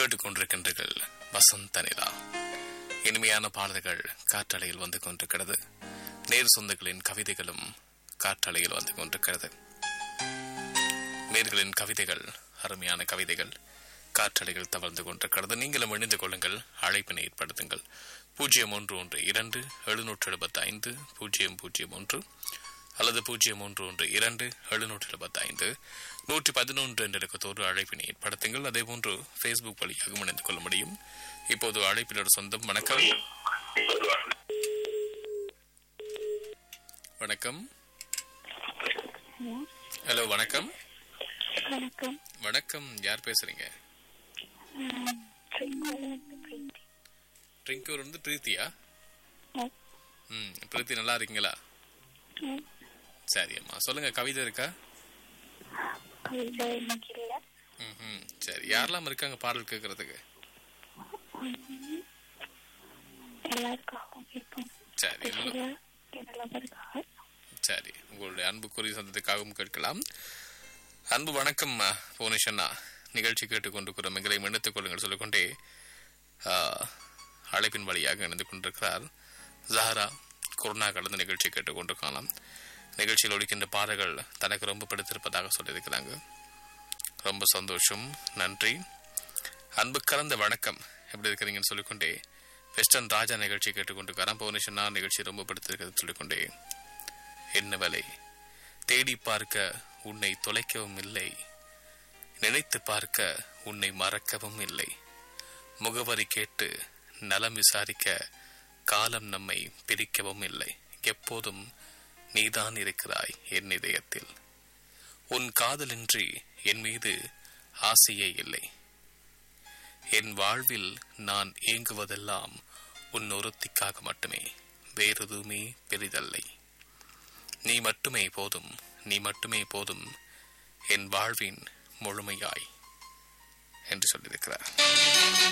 கேட்டுக்கொண்டிருக்கின்றீர்கள் வசந்த நிலா இனிமையான பாடல்கள் காற்றலையில் வந்து கொண்டிருக்கிறது நேர் சொந்தங்களின் கவிதைகளும் காற்றலையில் வந்து கொண்டிருக்கிறது நேர்களின் கவிதைகள் அருமையான கவிதைகள் காற்றலைகள் தவழ்ந்து கொண்டிருக்கிறது நீங்களும் இணைந்து கொள்ளுங்கள் அழைப்பினை ஏற்படுத்துங்கள் பூஜ்ஜியம் ஒன்று ஒன்று இரண்டு எழுநூற்று எழுபத்தி ஐந்து பூஜ்ஜியம் பூஜ்ஜியம் ஒன்று அல்லது பூஜ்ஜியம் ஒன்று ஒன்று இரண்டு எழுநூற்று எழுபத்தி ஐந்து நூற்றி பதினொன்று என்ற இலக்கத்தோடு அழைப்பினை ஏற்படுத்துங்கள் அதே போன்று ஃபேஸ்புக் வழியாக இணைந்து கொள்ள முடியும் இப்போது அழைப்பினர் சொந்தம் வணக்கம் வணக்கம் ஹலோ ஹலோ வணக்கம் வணக்கம் வணக்கம் யார் பேசுறீங்க ம், செங்கோலிலிருந்து பிரீத்தி. ட்ரிங்கூர் வந்து பிரீத்தியா ஓ, ம் பிரீத்தி நல்லா இருக்கீங்களா ம், சரி அம்மா சொல்லுங்க கவிதை இருக்கா கவிதை இன்னைக்கு இல்ல ம் சரி யாரெல்லாம் இருக்காங்க பாடல் கேட்கறதுக்கு ம், எல்லாருக்காகவும் இருப்போம் சரி எல்லாம் ஸ்பெஷலா என்னெல்லாமருக்காக சரி உங்களுடைய அன்புக்குரிய சொந்தத்துக்காகவும் கேட்கலாம் அன்பு வணக்கம் புவனேஷ் அண்ணா நிகழ்ச்சி கேட்டுக்கொண்டிருக்கிற எங்களை மன்னித்துக் கொள்ளுங்கள் சொல்லிக்கொண்டே ஆ, அழைப்பின் வழியாக இணைந்து கொண்டிருக்கிறார் ஜஹரா கொரோனா கடந்த நிகழ்ச்சி கேட்டுக்கொண்டிருக்கலாம் நிகழ்ச்சியில் ஒழிக்கின்ற பாடல்கள் தனக்கு ரொம்ப பிடித்திருப்பதாக சொல்லியிருக்கிறாங்க ரொம்ப சந்தோஷம் நன்றி அன்பு கலந்த வணக்கம் எப்படி இருக்கிறீங்கன்னு சொல்லிக்கொண்டே வெஸ்டர்ன் ராஜா நிகழ்ச்சி கேட்டுக்கொண்டிருக்காராம் புவனேஷ் அண்ணா நிகழ்ச்சி ரொம்ப பிடித்திருக்கிறது சொல்லிக்கொண்டே என்ன வேலை தேடி பார்க்க உன்னை தொலைக்கவும் இல்லை நினைத்து பார்க்க உன்னை மறக்கவும் இல்லை முகவரி கேட்டு நலம் விசாரிக்க காலம் நம்மை பிரிக்கவும் இல்லை எப்போதும் நீதான் இருக்கிறாய் என் இதயத்தில் உன் காதலின்றி என் மீது ஆசையே இல்லை என் வாழ்வில் நான் ஏங்குவதெல்லாம் உன் ஒருத்திக்காக மட்டுமே வேறெதுவுமே பெரிதல்லை நீ மட்டுமே போதும் நீ மட்டுமே போதும் என் வாழ்வின் முழுமையாய் என்று சொல்லியிருக்கிறார்